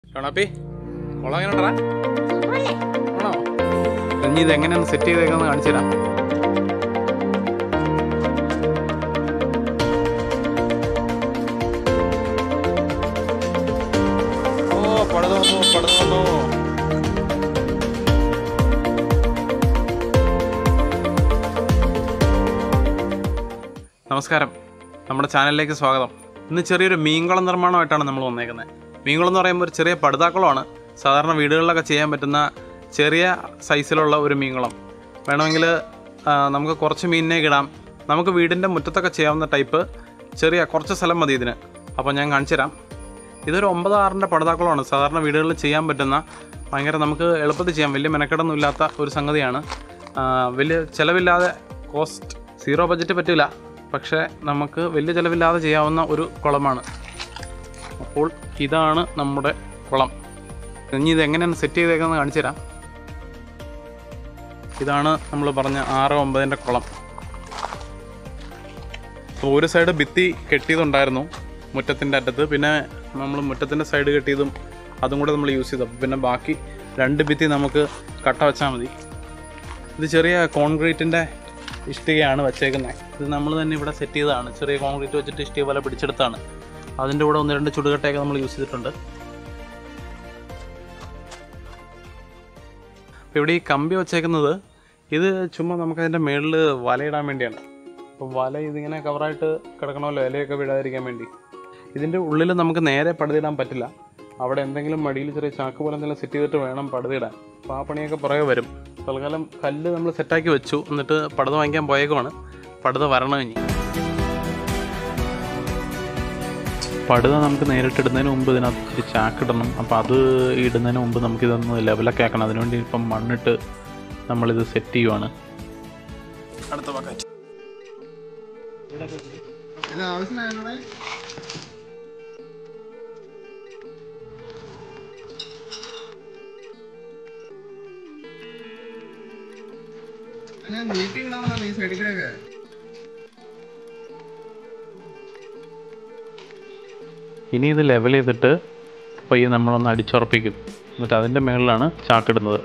ഷോണാപ്പി കുളം എങ്ങനെ ഉണ്ടെടാ? ആണോ ഇനി ഇത് എങ്ങനെയാണ് സെറ്റ് ചെയ്തേക്കാന്ന് കാണിച്ചു തരാം ഓ പടുതു വന്നു പടുതു വന്നു നമസ്കാരം നമ്മുടെ ചാനലിലേക്ക് സ്വാഗതം ഇന്ന് ചെറിയൊരു മീൻകുളം നിർമ്മാണമായിട്ടാണ് നമ്മൾ വന്നേക്കുന്നത് മീൻകുളം എന്ന് പറയുമ്പോൾ ഒരു ചെറിയ പടുതാക്കുളമാണ് സാധാരണ വീടുകളിലൊക്കെ ചെയ്യാൻ പറ്റുന്ന ചെറിയ സൈസിലുള്ള ഒരു മീൻകുളം വേണമെങ്കിൽ ആ, നമുക്ക് കുറച്ച് മീനിനെ ഇടാം നമുക്ക് വീടിൻ്റെ മുറ്റത്തൊക്കെ ചെയ്യാവുന്ന ടൈപ്പ് ചെറിയ കുറച്ച് സ്ഥലം മതി ഇതിന് അപ്പോൾ ഞാൻ കാണിച്ചു തരാം ഇതൊരു ഒമ്പത് ആറിൻ്റെ പടുതാക്കുളമാണ് സാധാരണ വീടുകളിൽ ചെയ്യാൻ പറ്റുന്ന ഭയങ്കര നമുക്ക് എളുപ്പത്തിൽ ചെയ്യാം വലിയ മെനക്കെടൊന്നും ഇല്ലാത്ത ഒരു സംഗതിയാണ് ആ, വലിയ ചിലവില്ലാതെ കോസ്റ്റ് സീറോ ബഡ്ജറ്റ് പറ്റില്ല പക്ഷേ നമുക്ക് വലിയ ചിലവില്ലാതെ ചെയ്യാവുന്ന ഒരു കുളമാണ് അപ്പോൾ ഇതാണ് നമ്മുടെ കുളം ഇനി ഇത് എങ്ങനെയാണ് സെറ്റ് ചെയ്തേക്കുന്നത് കാണിച്ചു തരാം ഇതാണ് നമ്മൾ പറഞ്ഞ ആറ് ഒമ്പതിൻ്റെ കുളം അപ്പോൾ ഒരു സൈഡ് ഭിത്തി കെട്ടിയതുണ്ടായിരുന്നു മുറ്റത്തിൻ്റെ അറ്റത്ത് പിന്നെ നമ്മൾ മുറ്റത്തിൻ്റെ സൈഡ് കെട്ടിയതും അതും കൂടെ നമ്മൾ യൂസ് ചെയ്തു അപ്പോൾ പിന്നെ ബാക്കി രണ്ട് ഭിത്തി നമുക്ക് കട്ട വെച്ചാൽ മതി ഇത് ചെറിയ കോൺക്രീറ്റിൻ്റെ ഇഷ്ടികയാണ് വെച്ചേക്കുന്നത് ഇത് നമ്മൾ തന്നെ ഇവിടെ സെറ്റ് ചെയ്തതാണ് ചെറിയ കോൺക്രീറ്റ് വെച്ചിട്ട് ഇഷ്ടിക പോലെ പിടിച്ചെടുത്താണ് അതിൻ്റെ കൂടെ ഒന്ന് രണ്ട് ചുടുകട്ടയൊക്കെ നമ്മൾ യൂസ് ചെയ്തിട്ടുണ്ട് അപ്പോൾ ഇവിടെ ഈ കമ്പി വെച്ചേക്കുന്നത് ഇത് ചുമ്മാ നമുക്കതിൻ്റെ മുകളിൽ വലയിടാൻ വേണ്ടിയാണ് അപ്പോൾ വല ഇതിങ്ങനെ കവറായിട്ട് കിടക്കണമല്ലോ ഇലയൊക്കെ വിടാതിരിക്കാൻ വേണ്ടി ഇതിൻ്റെ ഉള്ളിൽ നമുക്ക് നേരെ പടുതിടാൻ പറ്റില്ല അവിടെ എന്തെങ്കിലും മടിയിൽ ചെറിയ ചാക്ക് പോലെ എന്തെങ്കിലും സെറ്റ് ചെയ്തിട്ട് വേണം പടുതിടാൻ അപ്പോൾ ആ പണിയൊക്കെ പുറകെ വരും തൽക്കാലം കല്ല് നമ്മൾ സെറ്റാക്കി വെച്ചു എന്നിട്ട് പടുത വാങ്ങിക്കാൻ പോയേക്കുമാണ് പടുത വരണം ഇനി പടുത നമുക്ക് നേരിട്ട് ഇടുന്നതിന് മുമ്പ് ഇതിനകത്ത് ഒരു ചാക്ക് ഇടണം അപ്പോൾ അത് ഇടുന്നതിന് മുമ്പ് നമുക്കിതൊന്ന് ലെവലൊക്കെ ആക്കണം അതിനുവേണ്ടി ഇപ്പം മണ്ണിട്ട് നമ്മളിത് സെറ്റ് ചെയ്യുവാണ് അടുത്ത ബക്കറ്റ് ഇത് ആവശ്യമായിരുന്നേ ഞാൻ നീട്ടി ഇടാൻ ഈ സൈഡിൽ കൂടെ ഒക്കെ ഇനി ഇത് ലെവൽ ചെയ്തിട്ട് പയ്യെ നമ്മളൊന്ന് അടിച്ചുറപ്പിക്കും എന്നിട്ട് അതിൻ്റെ മുകളിലാണ് ചാക്കിടുന്നത്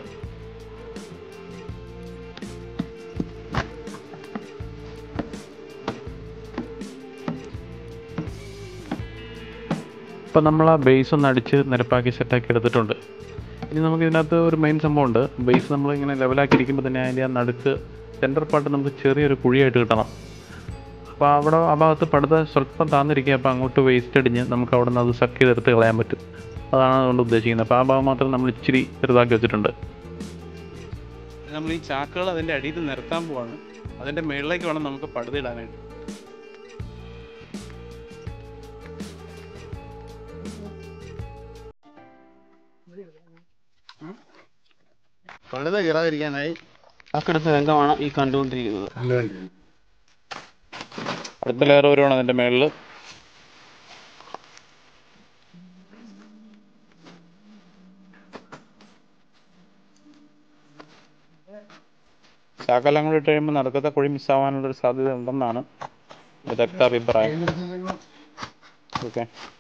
ഇപ്പം നമ്മൾ ആ ബേസ് ഒന്ന് അടിച്ച് നിരപ്പാക്കി സെറ്റാക്കി എടുത്തിട്ടുണ്ട് ഇനി നമുക്ക് ഇതിനകത്ത് ഒരു മെയിൻ സംഭവമുണ്ട് ബേസ് നമ്മൾ ഇങ്ങനെ ലെവലാക്കി ഇരിക്കുമ്പോൾ തന്നെ അതിൻ്റെ ആ നടുക്ക് സെൻറ്റർ പാർട്ട് നമുക്ക് ചെറിയൊരു കുഴിയായിട്ട് കിട്ടണം അപ്പോൾ അവിടെ ആ ഭാഗത്ത് പടുത സ്വല്പം താന്നിരിക്കുക അപ്പോൾ അങ്ങോട്ട് വേസ്റ്റ് അടിഞ്ഞ് നമുക്ക് അവിടെ നിന്ന് അത് സക്ക് ചെയ്തെടുത്ത് കളയാൻ പറ്റും അതാണ് അതുകൊണ്ട് ഉദ്ദേശിക്കുന്നത് അപ്പോൾ ആ ഭാഗം മാത്രം നമ്മൾ ഇച്ചിരി ചെറുതാക്കി വെച്ചിട്ടുണ്ട് നമ്മൾ ഈ ചാക്കുകൾ അതിൻ്റെ അടിയിൽ നിരത്താൻ പോവാണ് അതിൻ്റെ മുകളിലേക്ക് വേണം നമുക്ക് പടുത ഇടാനായിട്ട് പഴുത കീറാതിരിക്കാനായി ചാക്കെടുത്ത രംഗമാണ് ഈ കണ്ടുകൊണ്ടിരിക്കുന്നത് അടുത്ത ലെയർ വരുവാണ് അതിൻ്റെ മുകളിൽ ചാക്കെല്ലാം കൂടി ഇട്ട് കഴിയുമ്പോൾ നടുക്കത്തെ കുഴി മിസ്സാവാനുള്ളൊരു സാധ്യത ഉണ്ടെന്നാണ് വിദഗ്ധ അഭിപ്രായം ഓക്കെ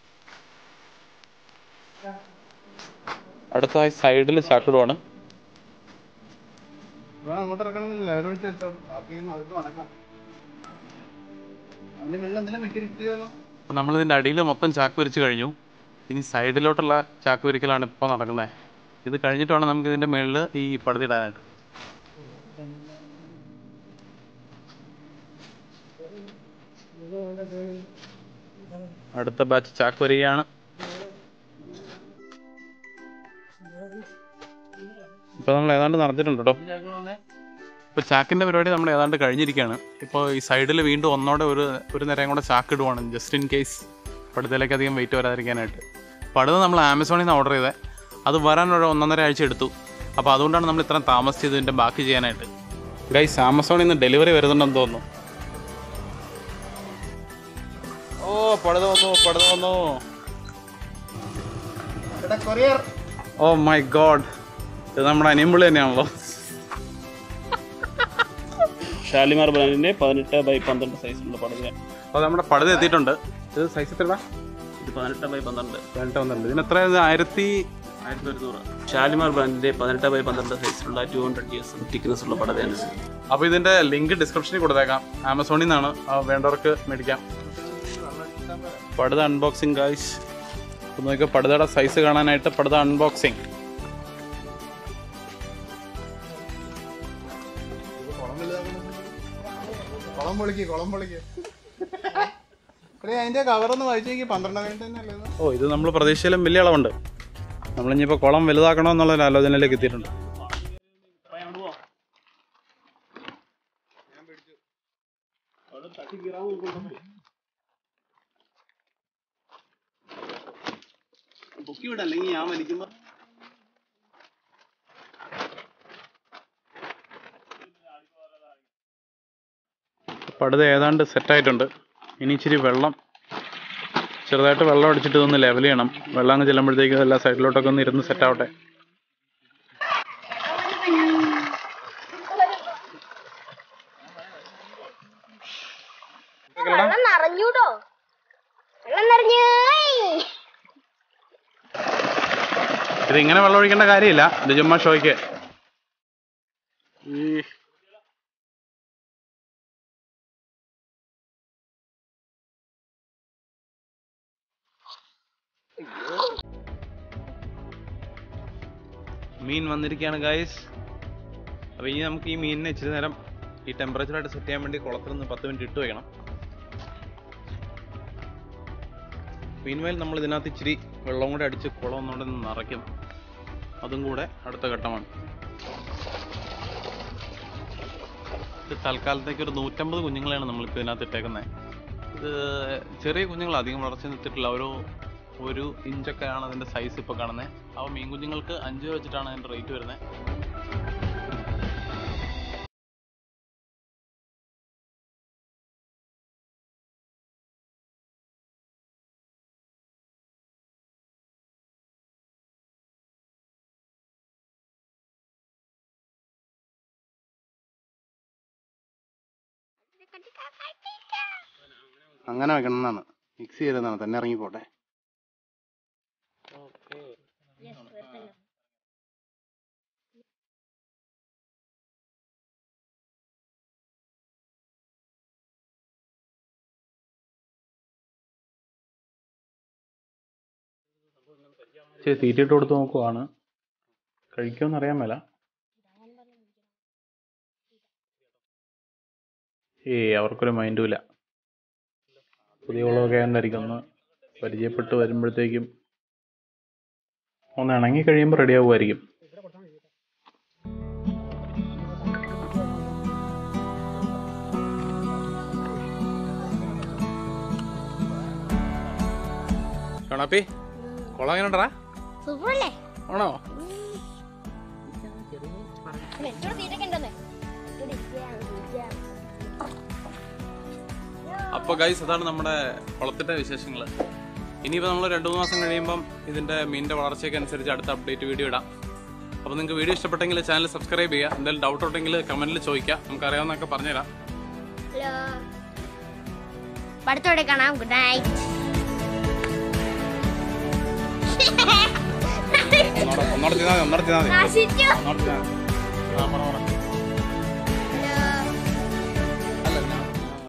അടുത്തതായി സൈഡിൽ ചാക്കിടുവാണ് അങ്ങോട്ട് ഇറക്കണം ലെവൽ വെച്ച് വെച്ചോ ബാക്കി അതിൽ നടക്കാം അതിന്റെ വെള്ളം എന്തെങ്കിലും വെക്കിരിക്കുകയോ അപ്പോൾ നമ്മളിതിൻ്റെ അടിയിൽ മൊത്തം ചാക്ക് വരച്ച് കഴിഞ്ഞു ഇനി സൈഡിലോട്ടുള്ള ചാക്ക് വരിക്കലാണ് ഇപ്പോൾ നടക്കുന്നത് ഇത് കഴിഞ്ഞിട്ട് വേണം നമുക്ക് ഇതിൻ്റെ മുകളിൽ ഈ പടുതിടാനായിട്ട് അടുത്ത ബാച്ച് ചാക്ക് വരികയാണ് ഇപ്പോൾ നമ്മൾ ഏതാണ്ട് നടന്നിട്ടുണ്ട് കേട്ടോ ഇപ്പോൾ ചാക്കിൻ്റെ പരിപാടി നമ്മൾ ഏതാണ്ട് കഴിഞ്ഞിരിക്കുകയാണ് ഇപ്പോൾ ഈ സൈഡിൽ വീണ്ടും ഒന്നോടെ ഒരു ഒരു നേരം കൂടെ ചാക്ക് ഇടുവാണ് ജസ്റ്റ് ഇൻ കേസ് പടുതയിലേക്ക് അധികം വെയിറ്റ് വരാതിരിക്കാനായിട്ട് പടുത നമ്മൾ ആമസോണിൽ നിന്ന് ഓർഡർ ചെയ്തത് അത് വരാൻ ഒരു ഒന്നൊന്നര ആഴ്ച എടുത്തു അപ്പോൾ അതുകൊണ്ടാണ് നമ്മൾ ഇത്രയും താമസിച്ചത് ഇതിൻ്റെ ബാക്കി ചെയ്യാനായിട്ട് ഗൈസ് ആമസോണിൽ നിന്ന് ഡെലിവറി വരുന്നുണ്ടെന്ന് തോന്നുന്നു ഓ പടുത വന്നു പടുത വന്നു എടാ കൊറിയർ ഓ മൈ ഗോഡ് ഇത് നമ്മുടെ അനിയമ്പുള്ളി തന്നെയാണല്ലോ ഷാലിമാർ ബ്രാൻഡിന്റെ പതിനെട്ട് ബൈ പന്ത്രണ്ട് സൈസിലുള്ള പടുക അപ്പോൾ നമ്മുടെ പടുത എത്തിയിട്ടുണ്ട് ഇത് സൈസ് എത്ര ഇത് പതിനെട്ട് ബൈ പന്ത്രണ്ട് പതിനെട്ട് പന്ത്രണ്ട് ഇതിന് എത്ര ആയിരത്തി ആയിരത്തി ഒരുന്നൂറ് ഷാലിമാർ ബ്രാൻഡിന്റെ പതിനെട്ട് ബൈ പന്ത്രണ്ട് സൈസിലുള്ള ടു ഹൺഡ്രഡ് ഇയേഴ്സ് തിക്നെസ് ഉള്ള പടതയാണ് അപ്പോൾ ഇതിന്റെ ലിങ്ക് ഡിസ്ക്രിപ്ഷനിൽ കൊടുത്തേക്കാം ആമസോണിൽ നിന്നാണ് ആ വേണ്ടവർക്ക് മേടിക്കാം പടുത അൺബോക്സിങ് ഗായ്സ് ഒന്ന് നോക്കിയാൽ പടുതയുടെ സൈസ് കാണാനായിട്ട് പടുത അൺബോക്സിങ് കുളം പൊളിക്ക് കുളം പൊളിക്ക് അതിന്റെ കവറൊന്ന് വായിച്ചു നോക്കി പന്ത്രണ്ടാം കഴിഞ്ഞിട്ട് തന്നെ അല്ലേ ഇത്? ഓ ഇത് നമ്മൾ പ്രതീക്ഷയിലും വലിയ അളവുണ്ട് നമ്മളിനിപ്പോൾ കുളം വലുതാക്കണോ എന്നുള്ള ആലോചനയിലേക്ക് എത്തിയിട്ടുണ്ട് പൊക്കി വിട അല്ലെങ്കിൽ ഞാൻ വലിക്കുമ്പോ പടുത ഏതാണ്ട് സെറ്റായിട്ടുണ്ട് ഇനി ഇച്ചിരി വെള്ളം ചെറുതായിട്ട് വെള്ളം അടിച്ചിട്ട് ഇതൊന്ന് ലെവൽ ചെയ്യണം വെള്ളം അങ്ങ് ചെല്ലുമ്പോഴത്തേക്ക് എല്ലാ സൈഡിലോട്ടൊക്കെ ഒന്ന് ഇരുന്ന് സെറ്റാവട്ടെ വെള്ളം നിറഞ്ഞൂടോ വെള്ളം നിറഞ്ഞു ഇത് ഇങ്ങനെ വെള്ളം ഒഴിക്കേണ്ട കാര്യമില്ല ഇത് ചുമ്മാ ഷോയ്ക്ക് ഈ മീൻ വന്നിരിക്കുകയാണ് ഗായ്സ് അപ്പോൾ ഇനി നമുക്ക് ഈ മീനിനെ ഇച്ചിരി നേരം ഈ ടെമ്പറേച്ചറായിട്ട് സെറ്റ് ചെയ്യാൻ വേണ്ടി കുളത്തിൽ നിന്ന് പത്ത് മിനിറ്റ് ഇട്ട് വെക്കണം മീൻമേൽ നമ്മൾ ഇതിനകത്ത് ഇച്ചിരി വെള്ളം കൂടെ അടിച്ച് കുളം ഒന്നുകൂടെ ഒന്ന് നിറയ്ക്കും അതും കൂടെ അടുത്ത ഘട്ടമാണ് ഇത് തൽക്കാലത്തേക്ക് ഒരു നൂറ്റമ്പത് കുഞ്ഞുങ്ങളെയാണ് നമ്മളിപ്പോൾ ഇതിനകത്ത് ഇട്ടേക്കുന്നത് ഇത് ചെറിയ കുഞ്ഞുങ്ങൾ അധികം വളർച്ച നിർത്തിയിട്ടില്ല ഒരു ഒരു ഇഞ്ചൊക്കെയാണ് അതിൻ്റെ സൈസ് ഇപ്പോൾ കാണുന്നത് അപ്പോൾ മീൻ കുഞ്ഞുങ്ങൾക്ക് അഞ്ച് രൂപ വെച്ചിട്ടാണ് അതിൻ്റെ റേറ്റ് വരുന്നത് അങ്ങനെ വെക്കണം എന്നാണ് മിക്സ് ചെയ്തതാണ് തന്നെ ഇറങ്ങി പോട്ടെ ഇച്ചിരി തീറ്റിട്ട് കൊടുത്ത് നോക്കുവാണ് കഴിക്കുമെന്ന് അറിയാൻ മേല ഏയ് അവർക്കൊരു മൈൻഡും ഇല്ല പുതിയ കുളമൊക്കെ ആയതുകൊണ്ടായിരിക്കും ഒന്ന് പരിചയപ്പെട്ട് വരുമ്പോഴത്തേക്കും ഒന്ന് ഇണങ്ങി കഴിയുമ്പോൾ റെഡി ആവുമായിരിക്കും കണാപ്പി കുളം എങ്ങനെ ഉണ്ടടാ സൂപ്പറല്ലേ ആണോ എത്ര തീറ്റൊക്കെ ഉണ്ടെന്ന് അപ്പൊ ഗൈസ് അതാണ് നമ്മുടെ കുളത്തിന്റെ വിശേഷങ്ങൾ ഇനിയിപ്പോൾ നമ്മൾ രണ്ട് മൂന്ന് മാസം കഴിയുമ്പം ഇതിന്റെ മീനിന്റെ വളർച്ചയ്ക്ക് അനുസരിച്ച് അടുത്ത അപ്ഡേറ്റ് വീഡിയോ ഇടാം അപ്പോൾ നിങ്ങൾക്ക് വീഡിയോ ഇഷ്ടപ്പെട്ടെങ്കിൽ ചാനൽ സബ്സ്ക്രൈബ് ചെയ്യുക എന്തെങ്കിലും ഡൗട്ട് ഉണ്ടെങ്കിൽ കമന്റിൽ ചോദിക്കുക നമുക്ക് അറിയാവുന്നതൊക്കെ പറഞ്ഞുതരാം ഹലോ അടുത്തോടെ കാണാം ഗുഡ് നൈറ്റ് ഒന്നോടെ ഒന്നോടെ ചെയ്താൽ മതി ഒന്നോടെ ചെയ്താൽ മതി നശിച്ചു ഒന്നോടെ ചെയ്താൽ മതി ആ പറ പറ